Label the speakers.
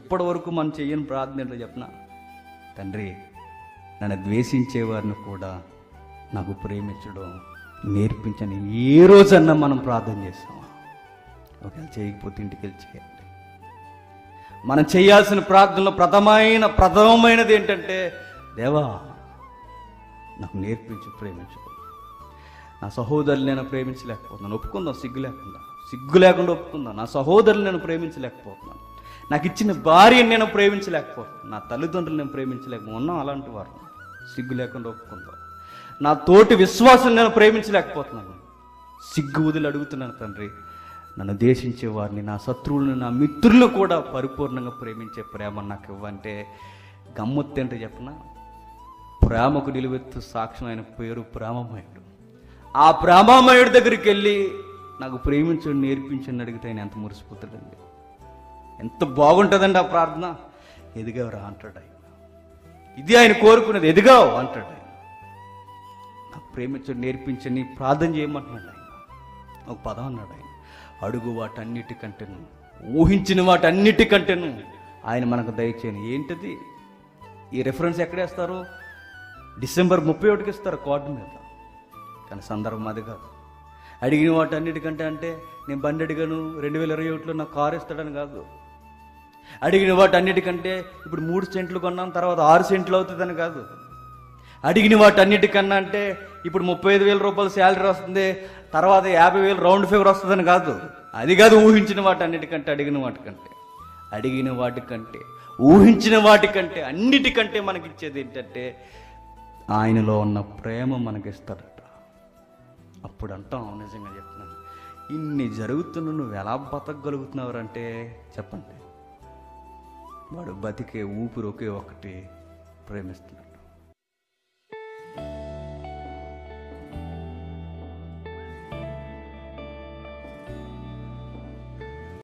Speaker 1: ఇప్పటి వరకు మనం చెయ్యని ప్రార్థన ఏంటో చెప్పిన తండ్రి నన్ను ద్వేషించే వారిని కూడా నాకు ప్రేమించడం నేర్పించని ఏ రోజన్నా మనం ప్రార్థన చేస్తామా ఒకవేళ చేయకపోతే ఇంటికి వెళ్ళి చేయండి మనం చేయాల్సిన ప్రార్థనలో ప్రథమైన ప్రథమమైనది ఏంటంటే దేవా నాకు నేర్పించి ప్రేమించు నా సహోదరులు నేను ప్రేమించలేకపోతున్నాను ఒప్పుకుందాం సిగ్గు లేకుండా సిగ్గు లేకుండా ఒప్పుకుందాం నా సహోదరులు నేను ప్రేమించలేకపోతున్నాను నాకు ఇచ్చిన భార్యని నేను ప్రేమించలేకపోతున్నాను నా తల్లిదండ్రులు నేను ప్రేమించలేకపోతున్నాను ఉన్నాం అలాంటి వారు సిగ్గు లేకుండా ఒప్పుకుందాం నా తోటి విశ్వాసం నేను ప్రేమించలేకపోతున్నాను సిగ్గు వదిలి అడుగుతున్నాను తండ్రి నన్ను దేశించే వారిని నా శత్రువులను నా మిత్రులను కూడా పరిపూర్ణంగా ప్రేమించే ప్రేమ నాకు ఇవ్వంటే గమ్మత్తు ఏంటో చెప్పనా ప్రేమకు నిలువెత్తు సాక్ష్యం ఆయన పేరు ప్రేమమయుడు ఆ ప్రేమమయుడి దగ్గరికి వెళ్ళి నాకు ప్రేమించండి నేర్పించండి అడిగితే ఆయన ఎంత మురిసిపోతాడండి ఎంత బాగుంటుందండి ఆ ప్రార్థన ఎదిగావురా అంటాడు ఆయన ఇది ఆయన కోరుకున్నది ఎదిగావు అంటాడు ఆయన నాకు ప్రేమించండి నేర్పించండి ప్రార్థన చేయమంటున్నాడు ఆయన ఒక పదం అన్నాడు ఆయన అడుగు వాటన్నిటికంటేను ఊహించిన వాటన్నిటికంటేను ఆయన మనకు దయచేయను ఏంటిది ఈ రెఫరెన్స్ ఎక్కడేస్తారు డిసెంబర్ ముప్పై ఒకటికి ఇస్తారు కార్డు మీద కానీ సందర్భం అది కాదు అడిగిన వాటన్నిటికంటే అంటే నేను బండి అడిగాను రెండు వేల ఇరవై ఒకటిలో నాకు కారు ఇస్తాడని కాదు అడిగిన వాటన్నిటికంటే ఇప్పుడు మూడు సెంట్లు కొన్నాం తర్వాత ఆరు సెంట్లు అవుతుందని కాదు అడిగిన వాటన్నిటికన్నా అంటే ఇప్పుడు ముప్పై ఐదు వేల రూపాయలు శాలరీ వస్తుంది తర్వాత యాభై వేలు రౌండ్ ఫిగర్ వస్తుందని కాదు అది కాదు ఊహించిన వాటన్నిటికంటే అడిగిన వాటికంటే అడిగిన వాటికంటే ఊహించిన వాటికంటే అన్నిటికంటే మనకి ఇచ్చేది ఏంటంటే ఆయనలో ఉన్న ప్రేమ మనకిస్తాడట అప్పుడు అంటాం నిజంగా చెప్తున్నాను ఇన్ని జరుగుతున్న నువ్వు ఎలా బతకగలుగుతున్నావు చెప్పండి వాడు బతికే ఊపిరి ఒకే ఒకటి ప్రేమిస్తున్నాడు